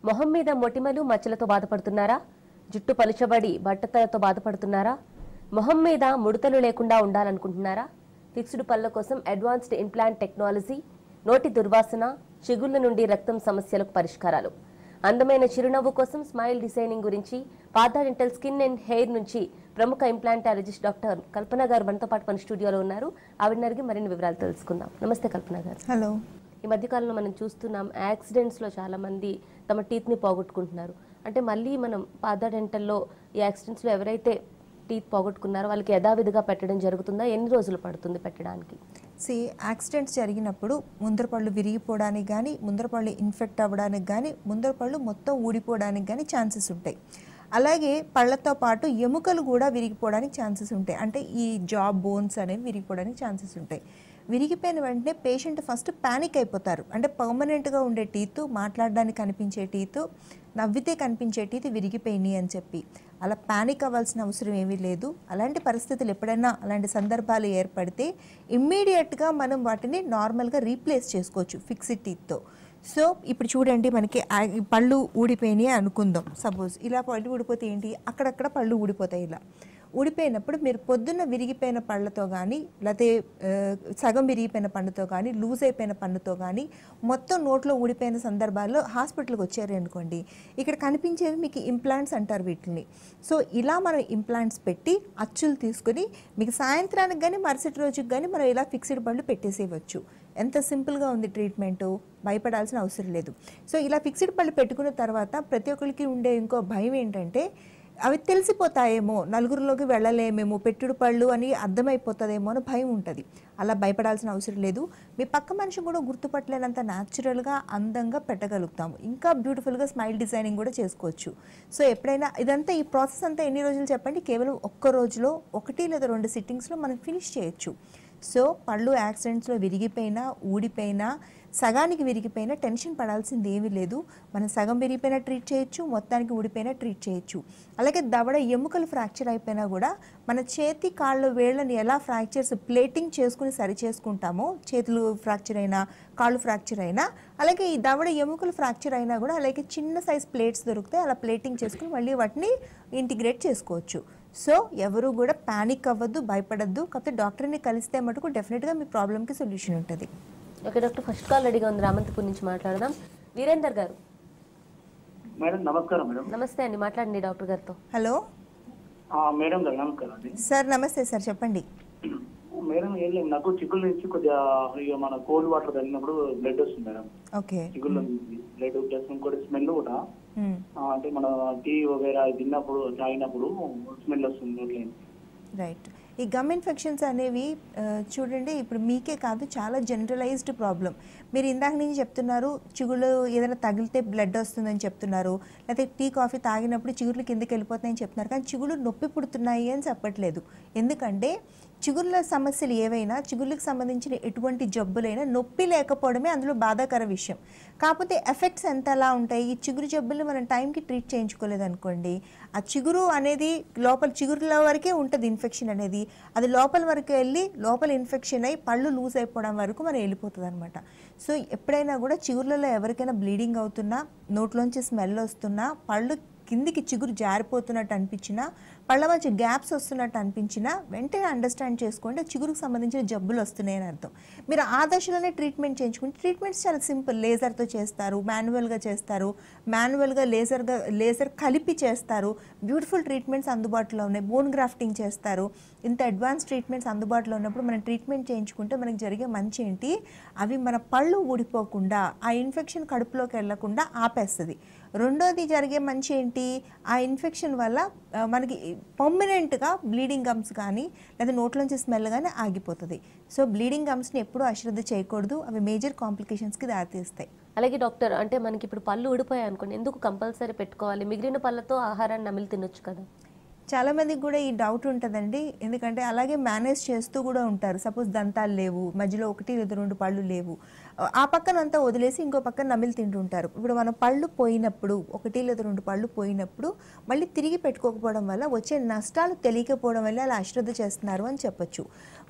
మొహం మీద మొటిమలు మచ్చలతో బాధపడుతున్నారా జుట్టు పలుచబడి బట్టతలతో బాధపడుతున్నారా మొహం మీద ముడతలు లేకుండా ఉండాలనుకుంటున్నారా ఫిక్స్డ్ పళ్ళ కోసం అడ్వాన్స్డ్ ఇంప్లాంట్ టెక్నాలజీ నోటి దుర్వాసన చిగుళ్ళ నుండి రక్తం సమస్యలకు పరిష్కారాలు అందమైన చిరునవ్వు కోసం స్మైల్ డిజైనింగ్ గురించి పాత డెంటల్ స్కిన్ అండ్ హెయిర్ నుంచి ప్రముఖ ఇంప్లాంటాలజిస్ట్ డాక్టర్ కల్పన గారు మనతో పాటు మన స్టూడియోలో ఉన్నారు ఆవిడని అడిగి మరిన్ని వివరాలు తెలుసుకుందాం నమస్తే కల్పన గారు హలో ఈ మధ్యకాలంలో మనం చూస్తున్నాం యాక్సిడెంట్స్లో చాలా మంది తమ టీత్ని పోగొట్టుకుంటున్నారు అంటే మళ్ళీ మనం పాద డెంటల్లో ఈ యాక్సిడెంట్స్లో ఎవరైతే టీత్ పోగొట్టుకున్నారో వాళ్ళకి యథావిధిగా పెట్టడం జరుగుతుందా ఎన్ని రోజులు పడుతుంది పెట్టడానికి సి యాక్సిడెంట్స్ జరిగినప్పుడు ముందర పళ్ళు విరిగిపోవడానికి కానీ ముందర పళ్ళు ఇన్ఫెక్ట్ అవ్వడానికి కానీ ముందర పళ్ళు మొత్తం ఊడిపోవడానికి కానీ ఛాన్సెస్ ఉంటాయి అలాగే పళ్ళతో పాటు ఎముకలు కూడా విరిగిపోవడానికి ఛాన్సెస్ ఉంటాయి అంటే ఈ జాబ్ బోన్స్ అనేవి విరిగిపోవడానికి ఛాన్సెస్ ఉంటాయి విరిగిపోయిన వెంటనే పేషెంట్ ఫస్ట్ ప్యానిక్ అయిపోతారు అంటే పర్మనెంట్గా ఉండే టీత్ మాట్లాడడానికి కనిపించే టీత్ నవ్వితే కనిపించే టీత్ విరిగిపోయినాయి అని చెప్పి అలా ప్యానిక్ అవ్వాల్సిన అవసరం ఏమీ లేదు అలాంటి పరిస్థితులు ఎప్పుడైనా అలాంటి సందర్భాలు ఏర్పడితే ఇమ్మీడియట్గా మనం వాటిని నార్మల్గా రీప్లేస్ చేసుకోవచ్చు ఫిక్స్డ్ టీత్తో సో ఇప్పుడు చూడండి మనకి ఆ- ఈ పళ్ళు ఊడిపోయినాయి అనుకుందాం సపోజ్ ఇలా పళ్ళు ఊడిపోతే ఏంటి అక్కడక్కడ పళ్ళు ఊడిపోతాయి ఇలా ఊడిపోయినప్పుడు మీరు పొద్దున్న విరిగిపోయిన పళ్ళతో కానీ లేకపోతే ఆ, సగం విరిగిపోయిన పళ్ళతో కానీ లూజ్ అయిపోయిన పళ్ళతో కానీ మొత్తం నోట్లో ఊడిపోయిన సందర్భాల్లో హాస్పిటల్కి వచ్చారు అనుకోండి ఇక్కడ కనిపించేవి మీకు ఇంప్లాంట్స్ అంటారు వీటిని సో ఇలా మనం ఇంప్లాంట్స్ పెట్టి అచ్చులు తీసుకుని మీకు సాయంత్రానికి కానీ మరుసటి రోజుకి కానీ మనం ఇలా ఫిక్స్డ్ పళ్ళు పెట్టేసేయవచ్చు ఎంత సింపుల్గా ఉంది ట్రీట్మెంటు భయపడాల్సిన అవసరం లేదు సో ఇలా ఫిక్స్డ్ పళ్ళు పెట్టుకున్న తర్వాత ప్రతి ఒక్కరికి ఉండే ఇంకో భయం ఏంటంటే అవి తెలిసిపోతాయేమో నలుగురిలోకి వెళ్ళలేమేమో పెట్టుడు పళ్ళు అని అర్థమైపోతుందేమో అని భయం ఉంటుంది అలా భయపడాల్సిన అవసరం లేదు మీ పక్క మనిషి కూడా గుర్తుపట్టలేనంత న్యాచురల్గా అందంగా పెట్టగలుగుతాము ఇంకా బ్యూటిఫుల్గా స్మైల్ డిజైనింగ్ కూడా చేసుకోవచ్చు సో ఎప్పుడైనా ఇదంతా ఈ ప్రాసెస్ అంతా ఎన్ని రోజులు చెప్పండి కేవలం ఒక్క రోజులో ఒకటి లేదా రెండు సిట్టింగ్స్లో మనం ఫినిష్ చేయొచ్చు సో పళ్ళు యాక్సిడెంట్స్లో విరిగిపోయినా ఊడిపోయినా సగానికి విరిగిపోయినా టెన్షన్ పడాల్సింది ఏమీ లేదు మనం సగం విరిగిపోయినా ట్రీట్ చేయొచ్చు మొత్తానికి ఊడిపోయినా ట్రీట్ చేయొచ్చు అలాగే దవడ ఎముకలు ఫ్రాక్చర్ అయిపోయినా కూడా మన చేతి కాళ్ళు వేళ్ళని ఎలా ఫ్రాక్చర్స్ ప్లేటింగ్ చేసుకుని సరి చేసుకుంటామో చేతులు ఫ్రాక్చర్ అయినా కాళ్ళు ఫ్రాక్చర్ అయినా అలాగే ఈ దవడ ఎముకలు ఫ్రాక్చర్ అయినా కూడా అలాగే చిన్న సైజ్ ప్లేట్స్ దొరుకుతాయి అలా ప్లేటింగ్ చేసుకుని మళ్ళీ వాటిని ఇంటిగ్రేట్ చేసుకోవచ్చు సో ఎవరు కూడా ప్యానిక్ అవ్వద్దు భయపడద్దు కాకపోతే డాక్టర్ని కలిస్తే మటుకు డెఫినెట్గా మీ ప్రాబ్లమ్కి సొల్యూషన్ ఉంటుంది ఓకే డాక్టర్ ఫస్ట్ కాల్ రెడీగా ఉంది రామంతపూర్ నుంచి మాట్లాడదాం వీరేందర్ గారు మేడం నమస్కారం మేడం నమస్తే అండి మాట్లాడండి డాక్టర్ గారితో హలో ఆ, మేడం గారు నమస్కారం అండి సార్ నమస్తే సార్ చెప్పండి మేడం ఏం లేదు నాకు చిగుళ్ళ నుంచి కొద్దిగా ఇక మన కోల్డ్ వాటర్ తగిలినప్పుడు బ్లడ్ వస్తుంది మేడం ఓకే చిగుళ్ళ నుంచి బ్లడ్ ప్లస్ ఇంకోటి స్మెల్ కూడా మ్మ్. ఆ, అంటే మన టీ వగేరా తిన్నప్పుడు తాగినప్పుడు స్మెల్ వస్తుంది నోట్లో రైట్ ఈ గమ్ ఇన్ఫెక్షన్స్ అనేవి ఆ, చూడండి ఇప్పుడు మీకే కాదు చాలా జనరలైజ్డ్ ప్రాబ్లం మీరు ఇందాక నుంచి చెప్తున్నారు చిగుళ్ళు ఏదైనా తగిలితే బ్లడ్ వస్తుందని చెప్తున్నారు లేకపోతే టీ కాఫీ తాగినప్పుడు చిగుర్లు కిందకి వెళ్ళిపోతాయని చెప్తున్నారు కానీ చిగుళ్ళు నొప్పి పుడుతున్నాయి అని చెప్పట్లేదు ఎందుకంటే చిగుర్ల సమస్యలు ఏవైనా చిగుళ్ళకి సంబంధించిన ఎటువంటి జబ్బులైనా నొప్పి లేకపోవడమే అందులో బాధాకర విషయం కాకపోతే ఎఫెక్ట్స్ ఎంత ఎలా ఉంటాయి ఈ చిగురు జబ్బుల్ని మనం టైంకి ట్రీట్ చేయించుకోలేదు అనుకోండి ఆ చిగురు అనేది లోపల చిగురుల వరకే ఉంటుంది ఇన్ఫెక్షన్ అనేది అది లోపల వరకు వెళ్ళి లోపల ఇన్ఫెక్షన్ అయ్యి పళ్ళు లూజ్ అయిపోవడం వరకు మనం వెళ్ళిపోతుంది అనమాట సో ఎప్పుడైనా కూడా చిగుర్లలో ఎవరికైనా బ్లీడింగ్ అవుతున్నా నోట్లోంచి స్మెల్ వస్తున్నా పళ్ళు కిందికి చిగురు జారిపోతున్నట్టు అనిపించినా పళ్ళ మధ్య గ్యాప్స్ వస్తున్నట్టు అనిపించినా వెంటనే అండర్స్టాండ్ చేసుకోండి చిగురుకు సంబంధించిన జబ్బులు వస్తున్నాయని అర్థం మీరు ఆ దశలోనే ట్రీట్మెంట్ చేయించుకుంటే ట్రీట్మెంట్స్ చాలా సింపుల్ లేజర్తో చేస్తారు మాన్యువల్గా చేస్తారు మాన్యువల్గా లేజర్గా లేజర్ కలిపి చేస్తారు బ్యూటిఫుల్ ట్రీట్మెంట్స్ అందుబాటులో ఉన్నాయి బోన్ గ్రాఫ్టింగ్ చేస్తారు ఇంత అడ్వాన్స్ ట్రీట్మెంట్స్ అందుబాటులో ఉన్నప్పుడు మనం ట్రీట్మెంట్ చేయించుకుంటే మనకి జరిగే మంచి ఏంటి అవి మన పళ్ళు ఊడిపోకుండా ఆ ఇన్ఫెక్షన్ కడుపులోకి వెళ్లకుండా ఆపేస్తుంది రెండోది జరిగే మంచి ఏంటి ఆ ఇన్ఫెక్షన్ వల్ల ఆ, మనకి పర్మనెంట్గా బ్లీడింగ్ గమ్స్ కానీ లేదా నోట్లోంచి స్మెల్ కానీ ఆగిపోతుంది సో బ్లీడింగ్ గమ్స్ని ఎప్పుడూ అశ్రద్ధ చేయకూడదు అవి మేజర్ కాంప్లికేషన్స్కి దారితీస్తాయి అలాగే డాక్టర్ అంటే మనకి ఇప్పుడు పళ్ళు ఊడిపోయాయి అనుకోండి ఎందుకు కంపల్సరీ పెట్టుకోవాలి మిగిలిన పళ్ళతో ఆహారాన్ని నమిలి తినొచ్చు కదా చాలామందికి కూడా ఈ డౌట్ ఉంటుందండి ఎందుకంటే అలాగే మేనేజ్ చేస్తూ కూడా ఉంటారు సపోజ్ దంతాలు లేవు మధ్యలో ఒకటి లేదా రెండు పళ్ళు లేవు ఆ పక్కన అంతా వదిలేసి ఇంకో పక్కన నమిలి తింటుంటారు ఇప్పుడు మన పళ్ళు పోయినప్పుడు ఒకటి లేదా రెండు పళ్ళు పోయినప్పుడు మళ్ళీ తిరిగి పెట్టుకోకపోవడం వల్ల వచ్చే నష్టాలు తెలియకపోవడం వల్ల అలా అశ్రద్ధ చేస్తున్నారు అని చెప్పొచ్చు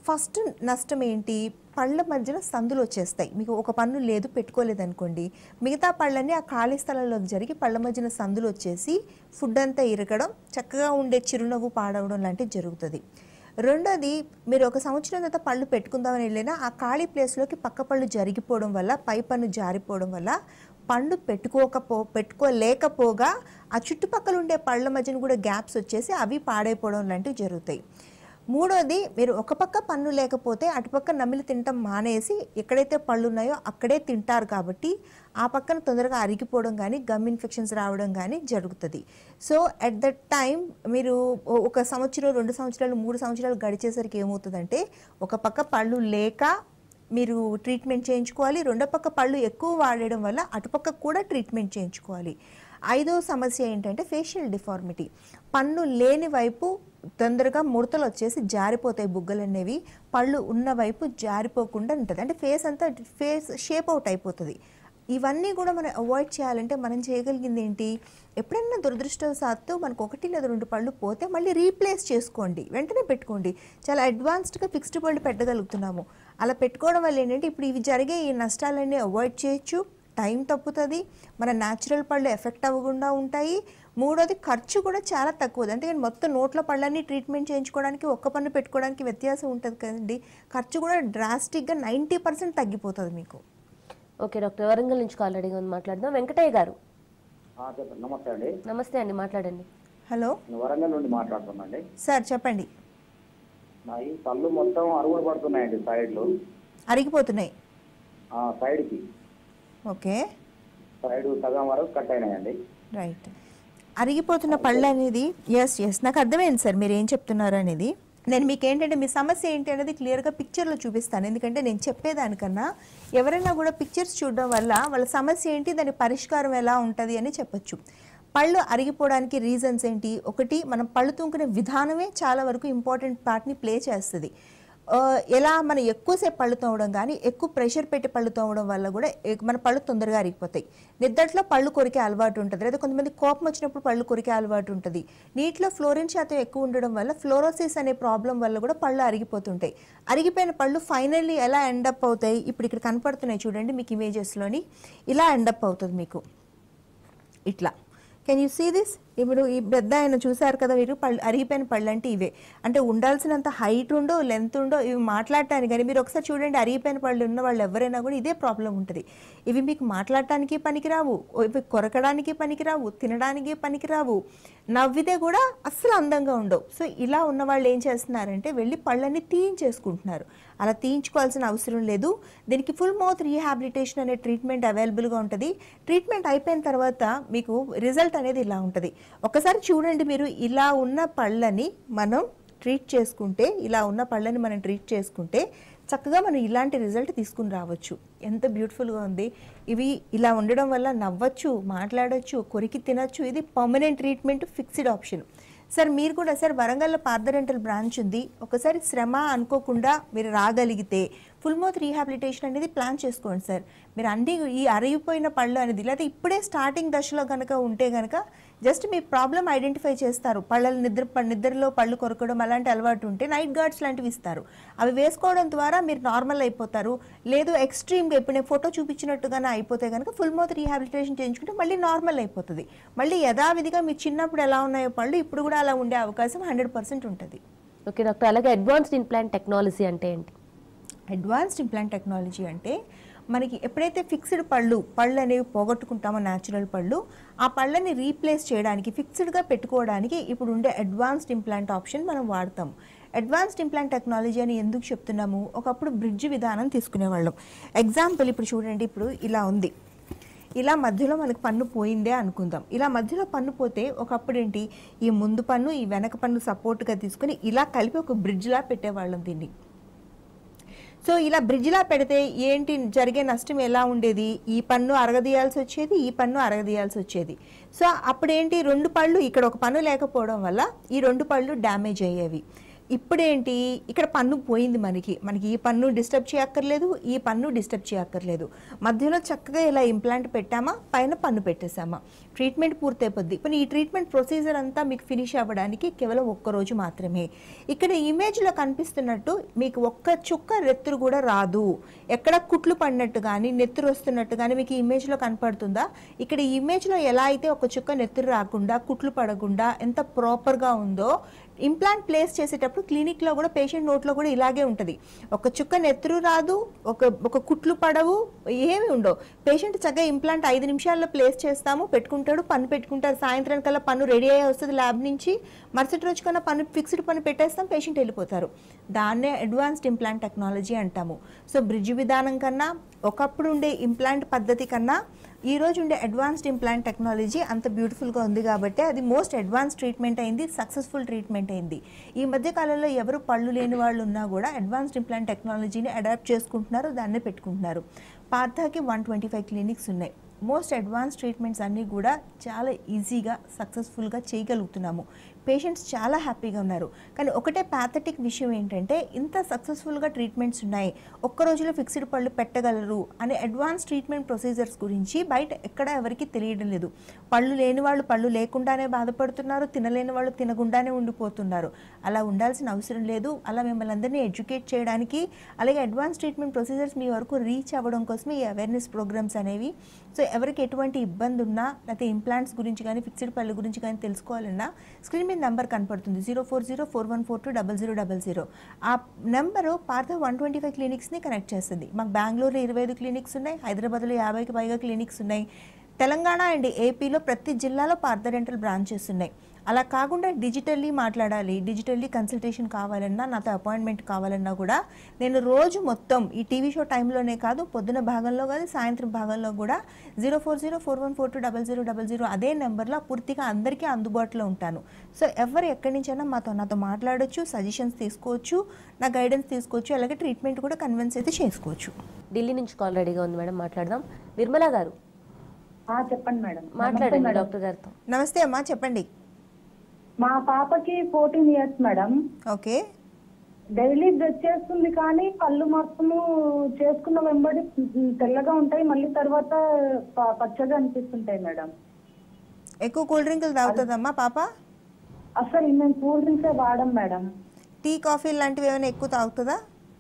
ఫస్ట్ నష్టం ఏంటి పళ్ళ మధ్యన సందులు వచ్చేస్తాయి మీకు ఒక పన్ను లేదు పెట్టుకోలేదు అనుకోండి మిగతా పళ్ళన్నీ ఆ ఖాళీ స్థలంలోకి జరిగి పళ్ళ మధ్యన సందులు వచ్చేసి ఫుడ్ అంతా ఇరగడం చక్కగా ఉండే చిరునవ్వు పాడవడం లాంటివి జరుగుతుంది రెండోది మీరు ఒక సంవత్సరం తర్వాత పళ్ళు పెట్టుకుందామని వెళ్ళినా ఆ ఖాళీ ప్లేస్లోకి పక్క పళ్ళు జరిగిపోవడం వల్ల పై పన్ను జారిపోవడం వల్ల పండు పెట్టుకోకపో పెట్టుకోలేకపోగా ఆ చుట్టుపక్కల ఉండే పళ్ళ మధ్యన కూడా గ్యాప్స్ వచ్చేసి అవి పాడైపోవడం లాంటివి జరుగుతాయి మూడోది మీరు ఒక పక్క పన్ను లేకపోతే అటుపక్క నమిలి తినటం మానేసి ఎక్కడైతే పళ్ళు ఉన్నాయో అక్కడే తింటారు కాబట్టి ఆ పక్కన తొందరగా అరిగిపోవడం కానీ గమ్ ఇన్ఫెక్షన్స్ రావడం కానీ జరుగుతుంది సో అట్ దట్ టైం మీరు ఓ- ఒక సంవత్సరం రెండు సంవత్సరాలు మూడు సంవత్సరాలు గడిచేసరికి ఏమవుతుందంటే ఒక పక్క పళ్ళు లేక మీరు ట్రీట్మెంట్ చేయించుకోవాలి రెండో పక్క పళ్ళు ఎక్కువ వాడడం వల్ల అటుపక్క కూడా ట్రీట్మెంట్ చేయించుకోవాలి ఐదో సమస్య ఏంటంటే ఫేషియల్ డిఫార్మిటీ పన్ను లేని వైపు తొందరగా ముడతలు వచ్చేసి జారిపోతాయి బుగ్గలు అనేవి పళ్ళు ఉన్న వైపు జారిపోకుండా ఉంటుంది అంటే ఫేస్ అంతా ఫేస్ షేప్ అవుట్ అయిపోతుంది ఇవన్నీ కూడా మనం అవాయిడ్ చేయాలంటే మనం చేయగలిగింది ఏంటి ఎప్పుడైనా దురదృష్టవశాత్తు మనకు ఒకటి లేదా రెండు పళ్ళు పోతే మళ్ళీ రీప్లేస్ చేసుకోండి వెంటనే పెట్టుకోండి చాలా అడ్వాన్స్డ్గా ఫిక్స్డ్ పళ్ళు పెట్టగలుగుతున్నాము అలా పెట్టుకోవడం వల్ల ఏంటంటే ఇప్పుడు ఇవి జరిగే ఈ నష్టాలన్నీ అవాయిడ్ చేయొచ్చు టైం తప్పుతుంది మన న్యాచురల్ పళ్ళు ఎఫెక్ట్ అవ్వకుండా ఉంటాయి మూడోది ఖర్చు కూడా చాలా తక్కువది అంతేగాని మొత్తం నోట్ల పళ్ళన్నీ ట్రీట్మెంట్ చేయించుకోవడానికి ఒక్క పన్ను పెట్టుకోవడానికి వ్యత్యాసం ఉంటుంది కదండి ఖర్చు కూడా డ్రాస్టిక్గా నైంటీ పర్సెంట్ తగ్గిపోతుంది మీకు ఓకే డాక్టర్ వరంగల్ నుంచి కాల్ రెడీగా ఉంది మాట్లాడదాం వెంకటయ్య గారు ఆ, చెప్పండి నమస్తే అండి నమస్తే అండి మాట్లాడండి హలో నేను వరంగల్ నుండి మాట్లాడుతున్నాండి సార్ చెప్పండి నా ఈ పళ్ళు మొత్తం అరుగులు పడుతున్నాయండి సైడ్లు అరిగిపోతున్నాయి ఆ, సైడ్కి ఓకే సైడ్ సగం వరకు కట్ అయినాయండి రైట్ అరిగిపోతున్న పళ్ళు అనేది ఎస్ ఎస్ నాకు అర్థమైంది సార్ మీరు ఏం చెప్తున్నారు అనేది నేను మీకు ఏంటంటే మీ సమస్య ఏంటి అనేది క్లియర్గా పిక్చర్లో చూపిస్తాను ఎందుకంటే నేను చెప్పేదానికన్నా ఎవరైనా కూడా పిక్చర్స్ చూడడం వల్ల వాళ్ళ సమస్య ఏంటి దాని పరిష్కారం ఎలా ఉంటుంది అని చెప్పొచ్చు పళ్ళు అరిగిపోవడానికి రీజన్స్ ఏంటి ఒకటి మనం పళ్ళు తుంకునే విధానమే చాలా వరకు ఇంపార్టెంట్ పార్ట్ని ప్లే చేస్తుంది ఆ, ఎలా మనం ఎక్కువసేపు పళ్ళు తోమడం కానీ ఎక్కువ ప్రెషర్ పెట్టి పళ్ళు తోమడం వల్ల కూడా ఎ- మన పళ్ళు తొందరగా అరిగిపోతాయి నిద్దట్లో పళ్ళు కొరికే అలవాటు ఉంటుంది లేదా కొంతమంది కోపం వచ్చినప్పుడు పళ్ళు కొరికే అలవాటు ఉంటుంది నీటిలో ఫ్లోరిన్ శాతం ఎక్కువ ఉండడం వల్ల ఫ్లోరోసిస్ అనే ప్రాబ్లం వల్ల కూడా పళ్ళు అరిగిపోతుంటాయి అరిగిపోయిన పళ్ళు ఫైనల్లీ ఎలా ఎండప్ అవుతాయి ఇప్పుడు ఇక్కడ కనపడుతున్నాయి చూడండి మీకు ఇమేజెస్లోని ఇలా ఎండప్ అవుతుంది మీకు ఇట్లా కెన్ యూ సీ దిస్ ఇప్పుడు ఈ పెద్ద ఆయన చూసారు కదా మీరు పళ్ళు అరిగిపోయిన పళ్ళు అంటే ఇవే అంటే ఉండాల్సినంత హైట్ ఉండో లెంత్ ఉండో ఇవి మాట్లాడటానికి కానీ మీరు ఒకసారి చూడండి అరిగిపోయిన పళ్ళు ఉన్న వాళ్ళు ఎవరైనా కూడా ఇదే ప్రాబ్లం ఉంటుంది ఇవి మీకు మాట్లాడటానికి పనికిరావు ఇవి కొరకడానికి పనికిరావు తినడానికి పనికిరావు నవ్వితే కూడా అస్సలు అందంగా ఉండవు సో ఇలా ఉన్న వాళ్ళు ఏం చేస్తున్నారంటే వెళ్ళి పళ్ళని తీయించేసుకుంటున్నారు అలా తీయించుకోవాల్సిన అవసరం లేదు దీనికి ఫుల్ మౌత్ రీహాబిలిటేషన్ అనే ట్రీట్మెంట్ అవైలబుల్గా ఉంటుంది ట్రీట్మెంట్ అయిపోయిన తర్వాత మీకు రిజల్ట్ అనేది ఇలా ఉంటుంది ఒకసారి చూడండి మీరు ఇలా ఉన్న పళ్ళని మనం ట్రీట్ చేసుకుంటే ఇలా ఉన్న పళ్ళని మనం ట్రీట్ చేసుకుంటే చక్కగా మనం ఇలాంటి రిజల్ట్ తీసుకుని రావచ్చు ఎంత బ్యూటిఫుల్గా ఉంది ఇవి ఇలా ఉండడం వల్ల నవ్వచ్చు మాట్లాడొచ్చు కొరికి తినొచ్చు ఇది permanent treatment fixed option sir మీరు కూడా సార్ వరంగల్లో పార్థరెంటల్ బ్రాంచ్ ఉంది ఒకసారి శ్రమ అనుకోకుండా మీరు రాగలిగితే ఫుల్ మౌత్ రీహాబిలిటేషన్ అనేది ప్లాన్ చేసుకోండి సార్ మీరు అన్ని ఈ అరిగిపోయిన పళ్ళు అనేది లేకపోతే ఇప్పుడే స్టార్టింగ్ దశలో కనుక ఉంటే కనుక జస్ట్ మీ ప్రాబ్లం ఐడెంటిఫై చేస్తారు పళ్ళ నిద్ర ప- నిద్రలో పళ్ళు కొరకడం అలాంటి అలవాటు ఉంటే నైట్ గార్డ్స్ లాంటివి ఇస్తారు అవి వేసుకోవడం ద్వారా మీరు నార్మల్ అయిపోతారు లేదు ఎక్స్ట్రీమ్గా ఇప్పుడు నేను ఫోటో చూపించినట్టుగానే అయిపోతే కనుక ఫుల్ మౌత్ రీహాబిలిటేషన్ చేయించుకుంటే మళ్ళీ నార్మల్ అయిపోతుంది మళ్ళీ యథావిధిగా మీ చిన్నప్పుడు ఎలా ఉన్నాయో పళ్ళు ఇప్పుడు కూడా అలా ఉండే అవకాశం హండ్రెడ్ పర్సెంట్ ఉంటుంది ఓకే డాక్టర్ అలాగే అడ్వాన్స్డ్ ఇంప్లాంట్ టెక్నాలజీ అంటే ఏంటి అడ్వాన్స్డ్ ఇంప్లాంట్ టెక్నాలజీ అంటే మనకి ఎప్పుడైతే ఫిక్స్డ్ పళ్ళు పళ్ళు అనేవి పోగొట్టుకుంటామో న్యాచురల్ పళ్ళు ఆ పళ్ళని రీప్లేస్ చేయడానికి ఫిక్స్డ్గా పెట్టుకోవడానికి ఇప్పుడు ఉండే అడ్వాన్స్డ్ ఇంప్లాంట్ ఆప్షన్ మనం వాడతాం అడ్వాన్స్డ్ ఇంప్లాంట్ టెక్నాలజీ అని ఎందుకు చెప్తున్నాము ఒకప్పుడు బ్రిడ్జ్ విధానం తీసుకునేవాళ్ళం ఎగ్జాంపుల్ ఇప్పుడు చూడండి ఇప్పుడు ఇలా ఉంది ఇలా మధ్యలో మనకు పన్ను పోయిందే అనుకుందాం ఇలా మధ్యలో పన్ను పోతే ఒకప్పుడు ఏంటి ఈ ముందు పన్ను ఈ వెనక పన్ను సపోర్ట్గా తీసుకుని ఇలా కలిపి ఒక బ్రిడ్జ్లా పెట్టేవాళ్ళం దీన్ని సో ఇలా బ్రిడ్జ్లా పెడితే ఏంటి జరిగే నష్టం ఎలా ఉండేది ఈ పన్ను అరగదీయాల్సి వచ్చేది ఈ పన్ను అరగదీయాల్సి వచ్చేది సో అప్పుడు ఏంటి రెండు పళ్ళు ఇక్కడ ఒక పన్ను లేకపోవడం వల్ల ఈ రెండు పళ్ళు డ్యామేజ్ అయ్యేవి ఇప్పుడేంటి ఇక్కడ పన్ను పోయింది మనకి మనకి ఈ పన్ను డిస్టర్బ్ చేయక్కర్లేదు ఈ పన్ను డిస్టర్బ్ చేయక్కర్లేదు మధ్యలో చక్కగా ఇలా ఇంప్లాంట్ పెట్టామా పైన పన్ను పెట్టేసామా ట్రీట్మెంట్ పూర్తయిపోద్ది ఇప్పుడు ఈ ట్రీట్మెంట్ ప్రొసీజర్ అంతా మీకు ఫినిష్ అవ్వడానికి కేవలం ఒక్క రోజు మాత్రమే ఇక్కడ ఇమేజ్లో కనిపిస్తున్నట్టు మీకు ఒక్క చుక్క నెత్తురు కూడా రాదు ఎక్కడ కుట్లు పడినట్టు కానీ నెత్తురు వస్తున్నట్టు కానీ మీకు ఈ ఇమేజ్లో కనపడుతుందా ఇక్కడ ఈ ఇమేజ్లో ఎలా అయితే ఒక చుక్క నెత్తురు రాకుండా కుట్లు పడకుండా ఎంత ప్రాపర్గా ఉందో ఇంప్లాంట్ ప్లేస్ చేసేటప్పుడు క్లినిక్లో కూడా పేషెంట్ నోట్లో కూడా ఇలాగే ఉంటుంది ఒక చుక్క నెత్తురు రాదు ఒక ఒక కుట్లు పడవు ఏమి ఉండవు పేషెంట్ చక్కగా ఇంప్లాంట్ ఐదు నిమిషాల్లో ప్లేస్ చేస్తాము పెట్టుకుంటాడు పన్ను పెట్టుకుంటారు సాయంత్రం కల్లా పన్ను రెడీ అయ్యి వస్తుంది ల్యాబ్ నుంచి మరుసటి రోజు కన్నా పన్ను ఫిక్స్డ్ పన్ను పెట్టేస్తాం పేషెంట్ వెళ్ళిపోతారు దాన్నే అడ్వాన్స్డ్ ఇంప్లాంట్ టెక్నాలజీ అంటాము సో బ్రిడ్జ్ విధానం కన్నా ఒకప్పుడు ఉండే ఇంప్లాంట్ పద్ధతి కన్నా ఈ రోజు ఉండే అడ్వాన్స్డ్ ఇంప్లాంట్ టెక్నాలజీ అంత బ్యూటిఫుల్గా ఉంది కాబట్టి అది మోస్ట్ అడ్వాన్స్ ట్రీట్మెంట్ అయింది సక్సెస్ఫుల్ ట్రీట్మెంట్ అయింది ఈ మధ్య కాలంలో ఎవరు పళ్ళు లేని వాళ్ళు ఉన్నా కూడా అడ్వాన్స్డ్ ఇంప్లాంట్ టెక్నాలజీని అడాప్ట్ చేసుకుంటున్నారు దాన్నే పెట్టుకుంటున్నారు పార్థాకి వన్ ట్వంటీ ఫైవ్ క్లినిక్స్ ఉన్నాయి మోస్ట్ అడ్వాన్స్ ట్రీట్మెంట్స్ అన్నీ కూడా చాలా ఈజీగా సక్సెస్ఫుల్గా చేయగలుగుతున్నాము పేషెంట్స్ చాలా హ్యాపీగా ఉన్నారు కానీ ఒకటే ప్యాథటిక్ విషయం ఏంటంటే ఇంత సక్సెస్ఫుల్గా ట్రీట్మెంట్స్ ఉన్నాయి ఒక్క రోజులో ఫిక్స్డ్ పళ్ళు పెట్టగలరు అనే అడ్వాన్స్ ట్రీట్మెంట్ ప్రొసీజర్స్ గురించి బయట ఎక్కడ ఎవరికి తెలియడం లేదు పళ్ళు లేని వాళ్ళు పళ్ళు లేకుండానే బాధపడుతున్నారు తినలేని వాళ్ళు తినకుండానే ఉండిపోతున్నారు అలా ఉండాల్సిన అవసరం లేదు అలా మిమ్మల్ని అందరినీ ఎడ్యుకేట్ చేయడానికి అలాగే అడ్వాన్స్ ట్రీట్మెంట్ ప్రొసీజర్స్ మీ వరకు రీచ్ అవ్వడం కోసమే ఈ అవేర్నెస్ ప్రోగ్రామ్స్ అనేవి సో ఎవరికి ఎటువంటి ఇబ్బంది ఉన్నా లేకపోతే ఇంప్లాంట్స్ గురించి కానీ ఫిక్స్డ్ పళ్ళు గురించి కానీ తెలుసుకోవాలన్నా స్క్రీన్ మీద నెంబర్ కనపడుతుంది zero four zero four one four two double zero double zero ఆ number Partha one twenty five క్లినిక్స్ని కనెక్ట్ చేస్తుంది మాకు బెంగళూరులో ఇరవై ఐదు క్లినిక్స్ ఉన్నాయి హైదరాబాద్లో యాభైకి పైగా క్లినిక్స్ ఉన్నాయి తెలంగాణ అండ్ ఏపీలో ప్రతి జిల్లాలో పార్థ డెంటల్ బ్రాంచెస్ ఉన్నాయి అలా కాకుండా డిజిటల్లీ మాట్లాడాలి డిజిటల్లీ కన్సల్టేషన్ కావాలన్నా నాతో అపాయింట్మెంట్ కావాలన్నా కూడా నేను రోజు మొత్తం ఈ టీవీ షో టైంలోనే కాదు పొద్దున భాగంలో కాదు సాయంత్రం భాగంలో కూడా zero four zero four one four two double zero double zero అదే నెంబర్లో పూర్తిగా అందరికీ అందుబాటులో ఉంటాను సో ఎవరు ఎక్కడి నుంచైనా మాతో నాతో మాట్లాడొచ్చు సజెషన్స్ తీసుకోవచ్చు నా గైడెన్స్ తీసుకోవచ్చు అలాగే ట్రీట్మెంట్ కూడా కన్విన్స్ అయితే చేసుకోవచ్చు ఢిల్లీ నుంచి కాల్ రెడీగా ఉంది మేడం మాట్లాడదాం నిర్మలా గారు ఆ, చెప్పండి మేడం మాట్లాడండి నమస్తే మేడం. డాక్టర్ గారితో నమస్తే అమ్మా చెప్పండి మా పాపకి fourteen years madam okay daily brush చేస్తుంది కానీ కళ్ళు మాత్రము చేసుకున్న వెంబడి తెల్లగా ఉంటాయి మళ్ళీ తర్వాత ప- పచ్చగా అనిపిస్తుంటాయి మేడం ఎక్కువ కూల్ డ్రింకులు తాగుతుందమ్మా పాప అసలు మేము కూల్ డ్రింక్సే వాడం మేడం టీ కాఫీ లాంటివి ఏమైనా ఎక్కువ తాగుతుందా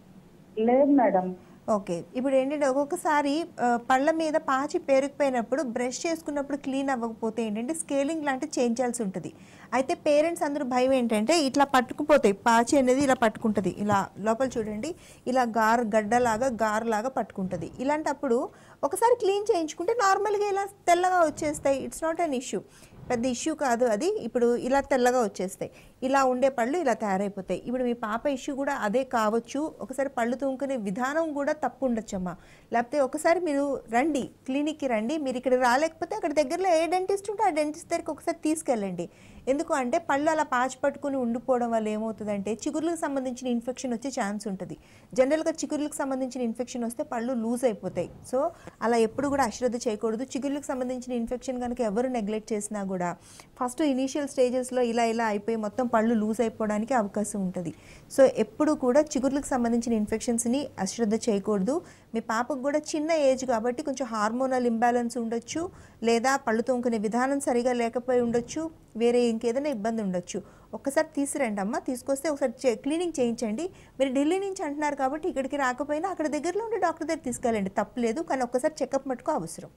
లేదు మేడం ఓకే ఇప్పుడు ఏంటంటే ఒక్కొక్కసారి ఆ, పళ్ళ మీద పాచి పేరుకుపోయినప్పుడు బ్రష్ చేసుకున్నప్పుడు క్లీన్ అవ్వకపోతే ఏంటంటే స్కేలింగ్ లాంటివి చేయించాల్సి ఉంటుంది అయితే పేరెంట్స్ అందరూ భయం ఏంటంటే ఇట్లా పట్టుకుపోతాయి పాచి అనేది ఇలా పట్టుకుంటుంది ఇలా లోపల చూడండి ఇలా గారు గడ్డలాగా గారులాగా పట్టుకుంటుంది ఇలాంటప్పుడు ఒకసారి క్లీన్ చేయించుకుంటే నార్మల్గా ఇలా తెల్లగా వచ్చేస్తాయి ఇట్స్ నాట్ అన్ ఇష్యూ పెద్ద ఇష్యూ కాదు అది ఇప్పుడు ఇలా తెల్లగా వచ్చేస్తాయి ఇలా ఉండే పళ్ళు ఇలా తయారైపోతాయి ఇప్పుడు మీ పాప ఇష్యూ కూడా అదే కావచ్చు ఒకసారి పళ్ళు తూముకునే విధానం కూడా తప్పు ఉండొచ్చమ్మా లేకపోతే ఒకసారి మీరు రండి క్లినిక్కి రండి మీరు ఇక్కడ రాలేకపోతే అక్కడ దగ్గరలో ఏ డెంటిస్ట్ ఉంటే ఆ డెంటిస్ట్ దగ్గరికి ఒకసారి తీసుకెళ్ళండి ఎందుకు అంటే పళ్ళు అలా పాచి పట్టుకుని ఉండిపోవడం వల్ల ఏమవుతుందంటే చిగుర్లకు సంబంధించిన ఇన్ఫెక్షన్ వచ్చే ఛాన్స్ ఉంటుంది జనరల్గా చిగుర్లకు సంబంధించిన ఇన్ఫెక్షన్ వస్తే పళ్ళు లూజ్ అయిపోతాయి సో అలా ఎప్పుడు కూడా అశ్రద్ధ చేయకూడదు చిగుర్లకు సంబంధించిన ఇన్ఫెక్షన్ కనుక ఎవరు నెగ్లెక్ట్ చేసినా కూడా ఫస్ట్ ఇనీషియల్ స్టేజెస్లో ఇలా ఇలా అయిపోయి మొత్తం పళ్ళు లూజ్ అయిపోవడానికి అవకాశం ఉంటుంది సో ఎప్పుడు కూడా చిగుర్లకు సంబంధించిన ఇన్ఫెక్షన్స్ని అశ్రద్ధ చేయకూడదు మీ పాపకు కూడా చిన్న ఏజ్ కాబట్టి కొంచెం హార్మోనల్ ఇంబ్యాలెన్స్ ఉండొచ్చు లేదా పళ్ళు తోముకునే విధానం సరిగా లేకపోయి ఉండొచ్చు వేరే ఇంకేదైనా ఇబ్బంది ఉండొచ్చు ఒక్కసారి తీసుకురండి అమ్మ తీసుకొస్తే ఒకసారి చే- క్లీనింగ్ చేయించండి మీరు ఢిల్లీ నుంచి అంటున్నారు కాబట్టి ఇక్కడికి రాకపోయినా అక్కడ దగ్గరలో ఉండే డాక్టర్ దగ్గర తీసుకెళ్ళండి తప్పలేదు కానీ ఒక్కసారి చెకప్ మటుకు అవసరం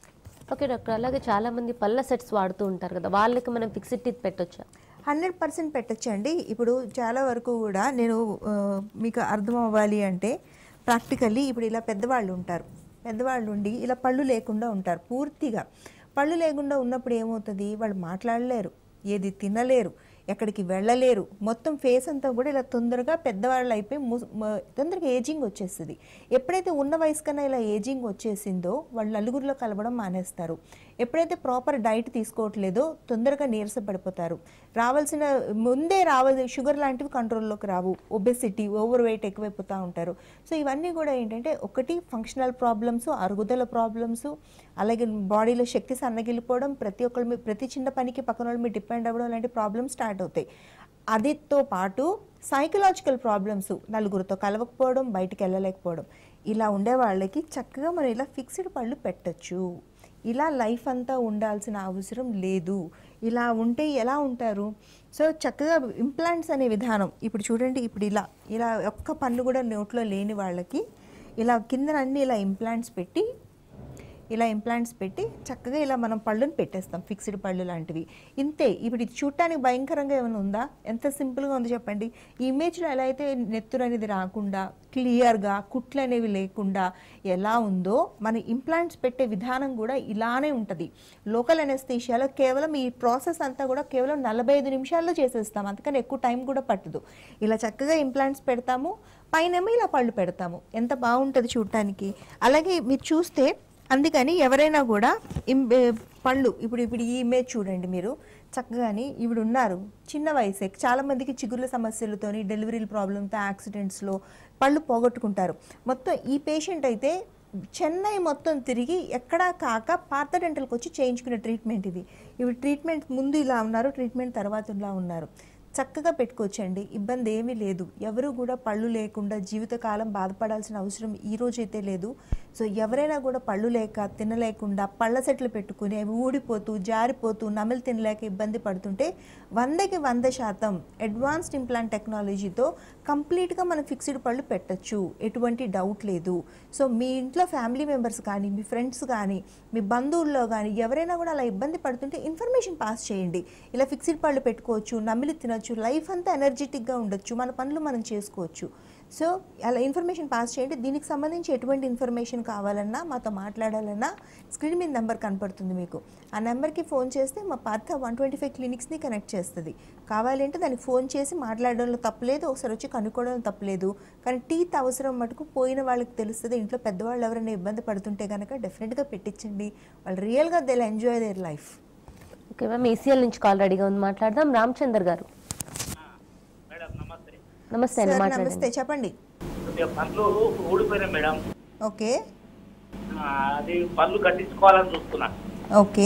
ఓకే డాక్టర్ అలాగే చాలా మంది పళ్ళ సెట్స్ వాడుతూ ఉంటారు కదా వాళ్ళకి మనం ఫిక్స్డ్ టీత్ పెట్టొచ్చా హండ్రెడ్ పర్సెంట్ పెట్టచ్చండి ఇప్పుడు చాలా వరకు కూడా నేను ఆ, మీకు అర్థం అవ్వాలి అంటే ప్రాక్టికల్లీ ఇప్పుడు ఇలా పెద్దవాళ్ళు ఉంటారు పెద్దవాళ్ళు ఉండి ఇలా పళ్ళు లేకుండా ఉంటారు పూర్తిగా పళ్ళు లేకుండా ఉన్నప్పుడు ఏమవుతుంది వాళ్ళు మాట్లాడలేరు ఏది తినలేరు ఎక్కడికి వెళ్ళలేరు మొత్తం ఫేస్ అంతా కూడా ఇలా తొందరగా పెద్దవాళ్ళు అయిపోయి ము- మ- తొందరగా ఏజింగ్ వచ్చేస్తుంది ఎప్పుడైతే ఉన్న వయసు కన్నా ఇలా ఏజింగ్ వచ్చేసిందో వాళ్ళు నలుగురిలో కలవడం మానేస్తారు ఎప్పుడైతే ప్రాపర్ డైట్ తీసుకోవట్లేదో తొందరగా నీరస పడిపోతారు రావాల్సిన ముందే రావాలి షుగర్ లాంటివి కంట్రోల్లోకి రావు ఒబెసిటీ ఓవర్ వెయిట్ ఎక్కువైపోతూ ఉంటారు సో ఇవన్నీ కూడా ఏంటంటే ఒకటి ఫంక్షనల్ ప్రాబ్లమ్స్ అరుగుదల ప్రాబ్లమ్స్ అలాగే బాడీలో శక్తి సన్నగిలిపోవడం ప్రతి ఒక్కరి మీద ప్రతి చిన్న పనికి పక్కన వాళ్ళ మీద డిపెండ్ అవ్వడం లాంటి ప్రాబ్లమ్స్ స్టార్ట్ అవుతాయి అదితో పాటు సైకలాజికల్ ప్రాబ్లమ్స్ నలుగురితో కలవకపోవడం బయటికి వెళ్ళలేకపోవడం ఇలా ఉండే వాళ్ళకి చక్కగా మనం ఇలా ఫిక్స్డ్ పళ్ళు పెట్టచ్చు ఇలా లైఫ్ అంతా ఉండాల్సిన అవసరం లేదు ఇలా ఉంటే ఎలా ఉంటారు సో చక్కగా ఇంప్లాంట్స్ అనే విధానం ఇప్పుడు చూడండి ఇప్పుడు ఇలా ఇలా ఒక్క పన్ను కూడా నోట్లో లేని వాళ్ళకి ఇలా కింద అన్ని ఇలా ఇంప్లాంట్స్ పెట్టి ఇలా ఇంప్లాంట్స్ పెట్టి చక్కగా ఇలా మనం పళ్ళుని పెట్టేస్తాం ఫిక్స్డ్ పళ్ళు లాంటివి ఇంతే ఇప్పుడు ఇది చూడటానికి భయంకరంగా ఏమైనా ఉందా ఎంత సింపుల్గా ఉంది చెప్పండి ఈ ఇమేజ్లో ఎలా అయితే నెత్తురు అనేది రాకుండా క్లియర్గా కుట్లు అనేవి లేకుండా ఎలా ఉందో మన ఇంప్లాంట్స్ పెట్టే విధానం కూడా ఇలానే ఉంటుంది లోకల్ అనెస్థీషియాలో కేవలం ఈ ప్రాసెస్ అంతా కూడా కేవలం నలభై ఐదు నిమిషాల్లో చేసేస్తాం అందుకని ఎక్కువ టైం కూడా పట్టదు ఇలా చక్కగా ఇంప్లాంట్స్ పెడతాము పైనేమో ఇలా పళ్ళు పెడతాము ఎంత బాగుంటుంది చూడటానికి అలాగే మీరు చూస్తే అందుకని ఎవరైనా కూడా ఇం- ఏ, పళ్ళు ఇప్పుడు ఇప్పుడు ఈ ఇమేజ్ చూడండి మీరు చక్కగాని ఇప్పుడు ఉన్నారు చిన్న వయసే చాలా మందికి చిగుర్ల సమస్యలతోని డెలివరీల ప్రాబ్లంతో యాక్సిడెంట్స్లో పళ్ళు పోగొట్టుకుంటారు మొత్తం ఈ పేషెంట్ అయితే చెన్నై మొత్తం తిరిగి ఎక్కడా కాక పాత డెంటల్కి వచ్చి చేయించుకునే ట్రీట్మెంట్ ఇది ఇవి ట్రీట్మెంట్ ముందు ఇలా ఉన్నారు ట్రీట్మెంట్ తర్వాత ఇలా ఉన్నారు చక్కగా పెట్టుకోవచ్చండి ఇబ్బంది ఏమీ లేదు ఎవరు కూడా పళ్ళు లేకుండా జీవితకాలం బాధపడాల్సిన అవసరం ఈ రోజైతే లేదు సో ఎవరైనా కూడా పళ్ళు లేక తినలేకుండా పళ్ళ సెట్లు పెట్టుకుని అవి ఊడిపోతూ జారిపోతూ నమిలి తినలేక ఇబ్బంది పడుతుంటే వందకి వంద శాతం అడ్వాన్స్డ్ ఇంప్లాంట్ టెక్నాలజీతో కంప్లీట్గా మనం ఫిక్స్డ్ పళ్ళు పెట్టచ్చు ఎటువంటి డౌట్ లేదు సో మీ ఇంట్లో ఫ్యామిలీ మెంబర్స్ కానీ మీ ఫ్రెండ్స్ కానీ మీ బంధువుల్లో కానీ ఎవరైనా కూడా అలా ఇబ్బంది పడుతుంటే ఇన్ఫర్మేషన్ పాస్ చేయండి ఇలా ఫిక్స్డ్ పళ్ళు పెట్టుకోవచ్చు నమిలి తినొచ్చు లైఫ్ అంతా ఎనర్జెటిక్గా ఉండొచ్చు మన పనులు మనం చేసుకోవచ్చు సో అలా ఇన్ఫర్మేషన్ పాస్ చేయండి దీనికి సంబంధించి ఎటువంటి ఇన్ఫర్మేషన్ కావాలన్నా మాతో మాట్లాడాలన్నా స్క్రీన్ మీద నెంబర్ కనపడుతుంది మీకు ఆ నెంబర్కి ఫోన్ చేస్తే మా పాత వన్ ట్వంటీ ఫైవ్ క్లినిక్స్ని కనెక్ట్ చేస్తుంది కావాలంటే దానికి ఫోన్ చేసి మాట్లాడడంలో తప్పలేదు ఒకసారి వచ్చి కనుక్కోవడంలో తప్పలేదు కానీ టీత్ అవసరం మటుకు పోయిన వాళ్ళకి తెలుస్తుంది ఇంట్లో పెద్దవాళ్ళు ఎవరైనా ఇబ్బంది పడుతుంటే కనుక డెఫినెట్గా పెట్టించండి వాళ్ళు రియల్గా they enjoy their life okay ma'am ACL నుంచి కాల్ రెడీగా ఉంది మాట్లాడదాం రామచందర్ గారు మేడం నమస్తే నమస్తే అండి సార్ నమస్తే మాట్లాడండి చెప్పండి కొద్దిగా పళ్ళు ఊడిపోయినాయి మేడం ఓకే ఆ, అది పళ్ళు కట్టించుకోవాలని చూస్తున్నా ఓకే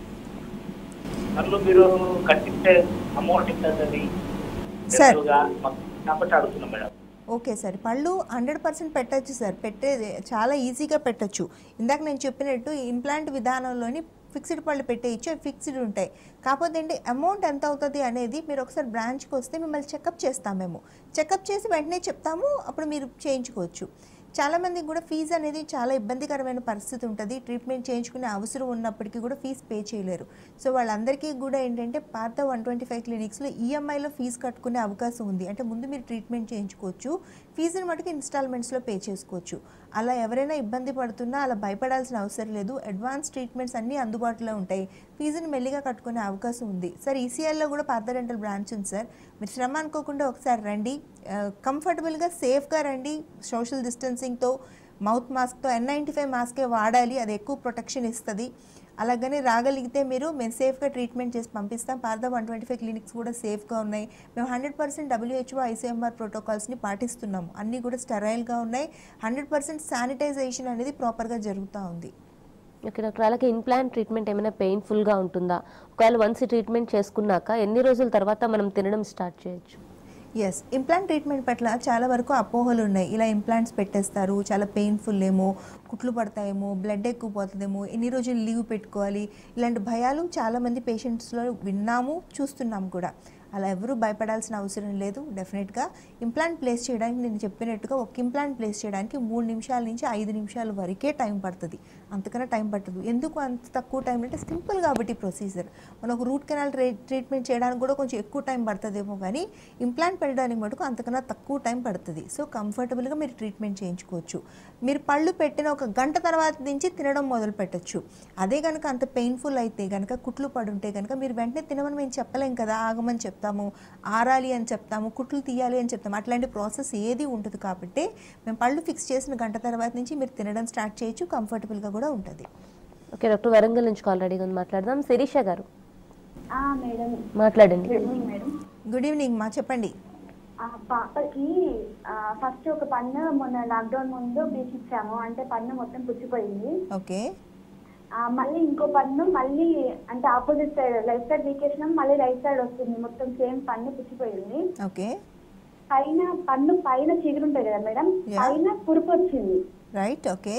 పళ్ళు మీరు కట్టిస్తే అమౌంట్ ఎంత అవుతుంది సార్. రెగ్యులర్గా మాకు కాబట్టి అడుగుతున్నాం మేడం ఓకే సార్ పళ్ళు హండ్రెడ్ పర్సెంట్ పెట్టచ్చు సార్ పెట్టేది చాలా ఈజీగా పెట్టచ్చు ఇందాక నేను చెప్పినట్టు ఇంప్లాంట్ విధానంలోని ఫిక్స్డ్ పళ్ళు పెట్టేయచ్చు అవి ఫిక్స్డ్ ఉంటాయి కాకపోతే ఏంటి అమౌంట్ ఎంత అవుతుంది అనేది మీరు ఒకసారి బ్రాంచ్కి వస్తే మిమ్మల్ని చెకప్ చేస్తాం మేము చెకప్ చేసి వెంటనే చెప్తాము అప్పుడు మీరు చేయించుకోవచ్చు చాలామందికి కూడా ఫీజు అనేది చాలా ఇబ్బందికరమైన పరిస్థితి ఉంటుంది ట్రీట్మెంట్ చేయించుకునే అవసరం ఉన్నప్పటికీ కూడా ఫీజు పే చేయలేరు సో వాళ్ళందరికీ కూడా ఏంటంటే పాత వన్ ట్వంటీ ఫైవ్ క్లినిక్స్లో ఈఎంఐలో ఫీజు కట్టుకునే అవకాశం ఉంది అంటే ముందు మీరు ట్రీట్మెంట్ చేయించుకోవచ్చు ఫీజుని మటుకు ఇన్స్టాల్మెంట్స్లో పే చేసుకోవచ్చు అలా ఎవరైనా ఇబ్బంది పడుతున్నా అలా భయపడాల్సిన అవసరం లేదు అడ్వాన్స్ ట్రీట్మెంట్స్ అన్నీ అందుబాటులో ఉంటాయి ఫీజుని మెల్లిగా కట్టుకునే అవకాశం ఉంది సార్ ఈసీఐలో కూడా పాత డెంటల్ బ్రాంచ్ ఉంది సార్ మీరు శ్రమ అనుకోకుండా ఒకసారి రండి ఆ, కంఫర్టబుల్గా సేఫ్గా రండి సోషల్ డిస్టెన్సింగ్తో మౌత్ మాస్క్తో ఎన్ నైంటీ ఫైవ్ మాస్కే వాడాలి అది ఎక్కువ ప్రొటెక్షన్ ఇస్తుంది అలాగనే రాగలిగితే మీరు మేము సేఫ్గా ట్రీట్మెంట్ చేసి పంపిస్తాం Partha one twenty five clinics కూడా సేఫ్గా ఉన్నాయి మేము హండ్రెడ్ పర్సెంట్ డబ్ల్యూహెచ్ఓ ఐసీఎంఆర్ ప్రోటోకాల్స్ని పాటిస్తున్నాము అన్నీ కూడా స్టెరైల్గా ఉన్నాయి హండ్రెడ్ పర్సెంట్ శానిటైజేషన్ అనేది ప్రాపర్గా జరుగుతూ ఉంది ఓకే డాక్టర్ అలాగే ఇంప్లాంట్ ట్రీట్మెంట్ ఏమైనా పెయిన్ఫుల్గా ఉంటుందా ఒకవేళ వన్స్ ట్రీట్మెంట్ చేసుకున్నాక ఎన్ని రోజుల తర్వాత మనం తినడం స్టార్ట్ చేయొచ్చు ఎస్ ఇంప్లాంట్ ట్రీట్మెంట్ పట్ల చాలా వరకు అపోహలు ఉన్నాయి ఇలా ఇంప్లాంట్స్ పెట్టేస్తారు చాలా పెయిన్ఫుల్ ఏమో కుట్లు పడతాయేమో బ్లడ్ ఎక్కువ పోతుందేమో ఎన్ని రోజులు లీవ్ పెట్టుకోవాలి ఇలాంటి భయాలు చాలామంది పేషెంట్స్లో విన్నాము చూస్తున్నాము కూడా అలా ఎవరూ భయపడాల్సిన అవసరం లేదు డెఫినెట్గా ఇంప్లాంట్ ప్లేస్ చేయడానికి నేను చెప్పినట్టుగా ఒక ఇంప్లాంట్ ప్లేస్ చేయడానికి మూడు నిమిషాల నుంచి ఐదు నిమిషాల వరకే టైం పడుతుంది అంతకన్నా టైం పట్టదు ఎందుకు అంత తక్కువ టైం అంటే సింపుల్ కాబట్టి ప్రొసీజర్ మనం ఒక రూట్ కెనాల్ ట్రీట్మెంట్ చేయడానికి కూడా కొంచెం ఎక్కువ టైం పడుతుందేమో కానీ ఇంప్లాంట్ పెట్టడానికి మటుకు అంతకన్నా తక్కువ టైం పడుతుంది సో కంఫర్టబుల్గా మీరు ట్రీట్మెంట్ చేయించుకోవచ్చు మీరు పళ్ళు పెట్టిన ఒక గంట తర్వాత నుంచి తినడం మొదలు పెట్టచ్చు అదే కనుక అంత పెయిన్ఫుల్ అయితే కనుక కుట్లు పడుంటే కనుక మీరు వెంటనే తినమని మేము చెప్పలేం కదా ఆగమని చెప్తాము ఆరాలి అని చెప్తాము కుట్లు తీయాలి అని చెప్తాము అట్లాంటి ప్రాసెస్ ఏది ఉంటుంది కాబట్టి మేము పళ్ళు ఫిక్స్ చేసిన గంట తర్వాత నుంచి మీరు తినడం స్టార్ట్ చేయొచ్చు కంఫర్టబుల్గా కూడా ఉంటుంది ఓకే డాక్టర్ వరంగల్ నుంచి కాల్ రెడీగా ఉంది మాట్లాడదాం శిరీష గారు ఆ, మేడం మాట్లాడండి good evening madam good evening మా చెప్పండి ఆ పాపకి ఫస్ట్ ఒక పన్ను మొన్న లాక్డౌన్ ముందు పీకిచ్చాము అంటే పన్ను మొత్తం పుచ్చిపోయింది ఓకే ఆ, మళ్ళీ ఇంకో పన్ను మళ్ళీ అంటే ఆపోజిట్ సైడ్ లెఫ్ట్ సైడ్ పీకేసినాం మళ్ళీ రైట్ సైడ్ వస్తుంది మొత్తం సేమ్ పన్ను పుచ్చిపోయింది ఓకే పైన పన్ను పైన చిగురు ఉంటుంది కదా మేడం Yeah. పైన కురుపు వచ్చింది రైట్ ఓకే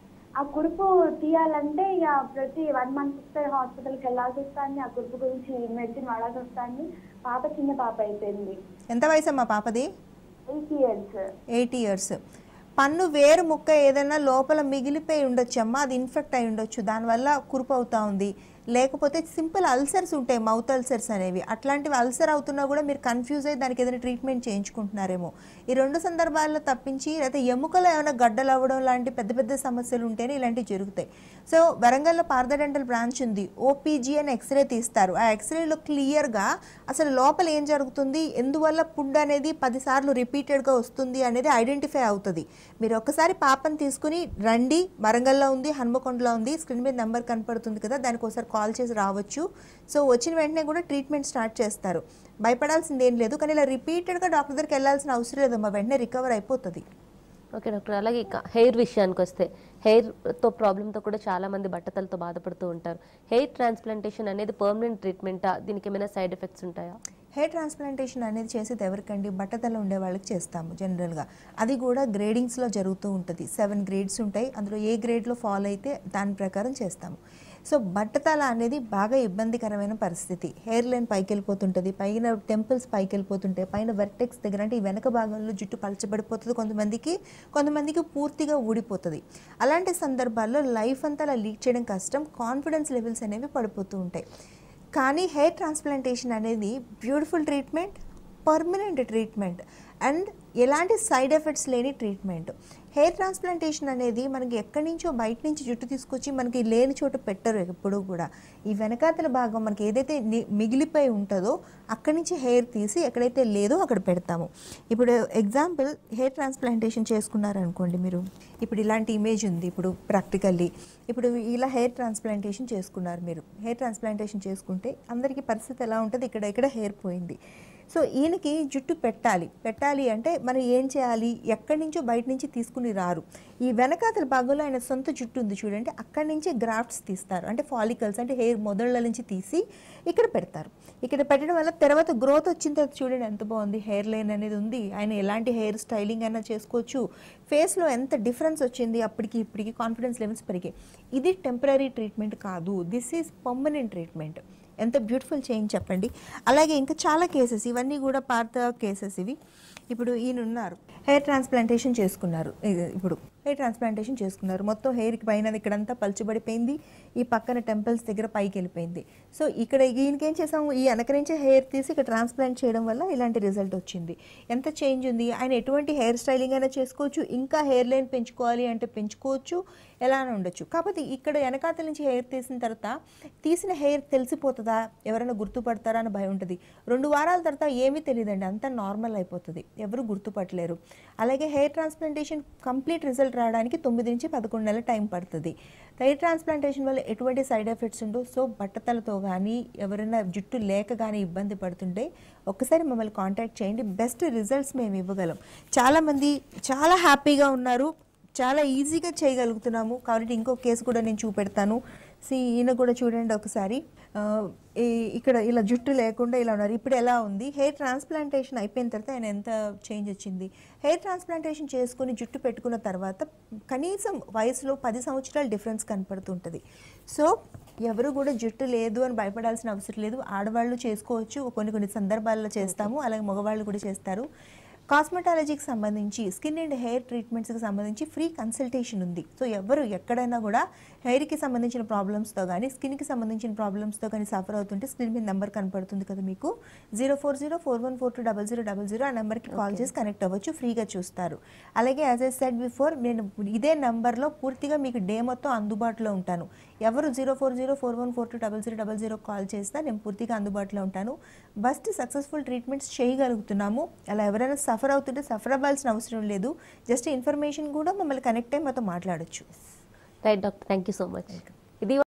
ఆ కురుపు తీయాలంటే ఇక ప్రతి వన్ మంత్ వస్తే హాస్పిటల్కి వెళ్ళాల్సి వస్తుంది ఆ కురుపు గురించి మెడిసిన్ వాడాల్సి వస్తుంది పాప చిన్న పాప అయిపోయింది ఎంత వయసు అమ్మా పాపది ఎయిట్ ఇయర్స్ ఎయిట్ ఇయర్స్ పన్ను వేరు ముక్క ఏదైనా లోపల మిగిలిపోయి ఉండొచ్చమ్మా అది ఇన్ఫెక్ట్ అయి ఉండొచ్చు దానివల్ల కురుపు అవుతా ఉంది లేకపోతే సింపుల్ అల్సర్స్ ఉంటాయి మౌత్ అల్సర్స్ అనేవి అట్లాంటివి అల్సర్ అవుతున్నా కూడా మీరు కన్ఫ్యూజ్ అయ్యి దానికి ఏదైనా ట్రీట్మెంట్ చేయించుకుంటున్నారేమో ఈ రెండు సందర్భాల్లో తప్పించి లేకపోతే ఎముకలు ఏమైనా గడ్డలు అవ్వడం లాంటి పెద్ద పెద్ద సమస్యలు ఉంటేనే ఇలాంటివి జరుగుతాయి సో వరంగల్లో పార్థ డెంటల్ బ్రాంచ్ ఉంది ఓపీజీ అని ఎక్స్రే తీస్తారు ఆ ఎక్స్రేలో క్లియర్గా అసలు లోపల ఏం జరుగుతుంది ఎందువల్ల పుడ్ అనేది పదిసార్లు రిపీటెడ్గా వస్తుంది అనేది ఐడెంటిఫై అవుతుంది మీరు ఒక్కసారి పాపని తీసుకుని రండి వరంగల్లో ఉంది హన్మకొండలో ఉంది స్క్రీన్ మీద నెంబర్ కనపడుతుంది కదా దానికి ఒకసారి కాల్ చేసి రావచ్చు సో వచ్చిన వెంటనే కూడా ట్రీట్మెంట్ స్టార్ట్ చేస్తారు భయపడాల్సింది ఏం లేదు కానీ ఇలా రిపీటెడ్గా డాక్టర్ దగ్గరికి వెళ్ళాల్సిన అవసరం లేదమ్మా వెంటనే రికవర్ అయిపోతుంది ఓకే డాక్టర్ అలాగే ఇక హెయిర్ విషయానికి వస్తే హెయిర్తో ప్రాబ్లంతో కూడా చాలా మంది బట్టతలతో బాధపడుతూ ఉంటారు హెయిర్ ట్రాన్స్ప్లాంటేషన్ అనేది పర్మనెంట్ ట్రీట్మెంటా దీనికి ఏమైనా సైడ్ ఎఫెక్ట్స్ ఉంటాయా హెయిర్ ట్రాన్స్ప్లాంటేషన్ అనేది చేసేది ఎవరికండి బట్టతల ఉండే వాళ్ళకి చేస్తాము జనరల్గా అది కూడా గ్రేడింగ్స్లో జరుగుతూ ఉంటుంది సెవెన్ గ్రేడ్స్ ఉంటాయి అందులో ఏ గ్రేడ్లో ఫాలో అయితే దాని ప్రకారం చేస్తాము సో బట్టతల అనేది బాగా ఇబ్బందికరమైన పరిస్థితి హెయిర్ లైన్ పైకి వెళ్ళిపోతుంటుంది పైన టెంపుల్స్ పైకి వెళ్ళిపోతుంటాయి పైన వెర్టెక్స్ దగ్గర అంటే ఈ వెనక భాగంలో జుట్టు పలచబడిపోతుంది కొంతమందికి కొంతమందికి పూర్తిగా ఊడిపోతుంది అలాంటి సందర్భాల్లో లైఫ్ అంతా అలా లీడ్ చేయడం కష్టం కాన్ఫిడెన్స్ లెవెల్స్ అనేవి పడిపోతూ ఉంటాయి కానీ హెయిర్ ట్రాన్స్ప్లాంటేషన్ అనేది beautiful treatment permanent treatment and ఎలాంటి సైడ్ ఎఫెక్ట్స్ లేని ట్రీట్మెంట్ హెయిర్ ట్రాన్స్ప్లాంటేషన్ అనేది మనకి ఎక్కడి నుంచో బయట నుంచి జుట్టు తీసుకొచ్చి మనకి లేని చోట పెట్టరు ఎప్పుడూ కూడా ఈ వెనకాతల భాగం మనకి ఏదైతే ని- మిగిలిపోయి ఉంటుందో అక్కడి నుంచి హెయిర్ తీసి ఎక్కడైతే లేదో అక్కడ పెడతాము ఇప్పుడు ఎగ్జాంపుల్ హెయిర్ ట్రాన్స్ప్లాంటేషన్ చేసుకున్నారనుకోండి మీరు ఇప్పుడు ఇలాంటి ఇమేజ్ ఉంది ఇప్పుడు ప్రాక్టికల్లీ ఇప్పుడు ఇలా హెయిర్ ట్రాన్స్ప్లాంటేషన్ చేసుకున్నారు మీరు హెయిర్ ట్రాన్స్ప్లాంటేషన్ చేసుకుంటే అందరికీ పరిస్థితి ఎలా ఉంటుంది ఇక్కడ ఇక్కడ హెయిర్ పోయింది సో ఈయనకి జుట్టు పెట్టాలి పెట్టాలి అంటే మనం ఏం చేయాలి ఎక్కడి నుంచో బయట నుంచి తీసుకుని రారు ఈ వెనకాతల భాగంలో ఆయన సొంత జుట్టు ఉంది చూడండి అక్కడి నుంచి గ్రాఫ్ట్స్ తీస్తారు అంటే ఫాలికల్స్ అంటే హెయిర్ మొదళ్ళ నుంచి తీసి ఇక్కడ పెడతారు ఇక్కడ పెట్టడం వల్ల తర్వాత గ్రోత్ వచ్చిన తర్వాత చూడండి ఎంత బాగుంది హెయిర్ లైన్ అనేది ఉంది ఆయన ఎలాంటి హెయిర్ స్టైలింగ్ అయినా చేసుకోవచ్చు ఫేస్లో ఎంత డిఫరెన్స్ వచ్చింది అప్పటికి ఇప్పటికి కాన్ఫిడెన్స్ లెవెల్స్ పెరిగాయి ఇది టెంపరీ ట్రీట్మెంట్ కాదు దిస్ ఈజ్ పర్మనెంట్ ట్రీట్మెంట్ ఎంత బ్యూటిఫుల్ చేంజ్ చెప్పండి అలాగే ఇంకా చాలా కేసెస్ ఇవన్నీ కూడా పాత కేసెస్ ఇవి ఇప్పుడు ఈయన ఉన్నారు హెయిర్ ట్రాన్స్ప్లాంటేషన్ చేసుకున్నారు ఇది ఇప్పుడు హెయిర్ ట్రాన్స్ప్లాంటేషన్ చేసుకున్నారు మొత్తం హెయిర్కి పైన ఇక్కడంతా పలుచబడిపోయింది ఈ పక్కన టెంపుల్స్ దగ్గర పైకి వెళ్ళిపోయింది సో ఇక్కడ ఈయనకి ఏం చేసాము ఈ వెనక నుంచే హెయిర్ తీసి ఇక్కడ ట్రాన్స్ప్లాంట్ చేయడం వల్ల ఇలాంటి రిజల్ట్ వచ్చింది ఎంత చేంజ్ ఉంది ఆయన ఎటువంటి హెయిర్ స్టైలింగ్ అయినా చేసుకోవచ్చు ఇంకా హెయిర్ లైన్ పెంచుకోవాలి అంటే పెంచుకోవచ్చు ఎలా అని ఉండొచ్చు కాకపోతే ఇక్కడ వెనకాతల నుంచి హెయిర్ తీసిన తర్వాత తీసిన హెయిర్ తెలిసిపోతుందా ఎవరైనా గుర్తుపడతారా అని భయం ఉంటుంది రెండు వారాల తర్వాత ఏమీ తెలియదండి అంతా నార్మల్ అయిపోతుంది ఎవరు గుర్తుపట్టలేరు అలాగే హెయిర్ ట్రాన్స్ప్లాంటేషన్ కంప్లీట్ రిజల్ట్ రావడానికి తొమ్మిది నుంచి పదకొండు నెలల టైం పడుతుంది హెయిర్ ట్రాన్స్ప్లాంటేషన్ వల్ల ఎటువంటి సైడ్ ఎఫెక్ట్స్ ఉండవు సో బట్టతలతో కానీ ఎవరైనా జుట్టు లేక కానీ ఇబ్బంది పడుతుంటే ఒక్కసారి మమ్మల్ని కాంటాక్ట్ చేయండి బెస్ట్ రిజల్ట్స్ మేము ఇవ్వగలం చాలామంది చాలా హ్యాపీగా ఉన్నారు చాలా ఈజీగా చేయగలుగుతున్నాము కాబట్టి ఇంకో కేసు కూడా నేను చూపెడతాను సి ఈయన కూడా చూడండి ఒకసారి ఆ, ఈ- ఇక్కడ ఇలా జుట్టు లేకుండా ఇలా ఉన్నారు ఇప్పుడు ఎలా ఉంది హెయిర్ ట్రాన్స్ప్లాంటేషన్ అయిపోయిన తర్వాత ఆయన ఎంత చేంజ్ వచ్చింది హెయిర్ ట్రాన్స్ప్లాంటేషన్ చేసుకుని జుట్టు పెట్టుకున్న తర్వాత కనీసం వయసులో పది సంవత్సరాల డిఫరెన్స్ కనపడుతుంటుంది సో ఎవరు కూడా జుట్టు లేదు అని భయపడాల్సిన అవసరం లేదు ఆడవాళ్ళు చేసుకోవచ్చు కొన్ని కొన్ని సందర్భాల్లో చేస్తాము అలాగే మగవాళ్ళు కూడా చేస్తారు కాస్మెటాలజీకి సంబంధించి స్కిన్ అండ్ హెయిర్ ట్రీట్మెంట్స్కి సంబంధించి ఫ్రీ కన్సల్టేషన్ ఉంది సో ఎవరు ఎక్కడైనా కూడా హెయిర్కి సంబంధించిన ప్రాబ్లమ్స్తో కానీ స్కిన్కి సంబంధించిన ప్రాబ్లమ్స్తో కానీ సఫర్ అవుతుంటే స్క్రీన్ మీద నెంబర్ కనపడుతుంది కదా మీకు zero four zero four one four two double zero double zero ఆ నెంబర్కి కాల్ చేసి కనెక్ట్ అవ్వచ్చు ఫ్రీగా చూస్తారు అలాగే యాజ్ ఐ సెడ్ బిఫోర్ నేను ఇదే నెంబర్లో పూర్తిగా మీకు డే మొత్తం అందుబాటులో ఉంటాను ఎవరు zero four zero four one four two double zero double zero call చేసినా నేను పూర్తిగా అందుబాటులో ఉంటాను బస్ట్ సక్సెస్ఫుల్ ట్రీట్మెంట్స్ చేయగలుగుతున్నాము అలా ఎవరైనా సఫర్ అవుతుంటే సఫర్ అవ్వాల్సిన అవసరం లేదు జస్ట్ ఇన్ఫర్మేషన్ కూడా మమ్మల్ని కనెక్ట్ అయ్యి మాతో మాట్లాడొచ్చు right doctor thank you so much ఇది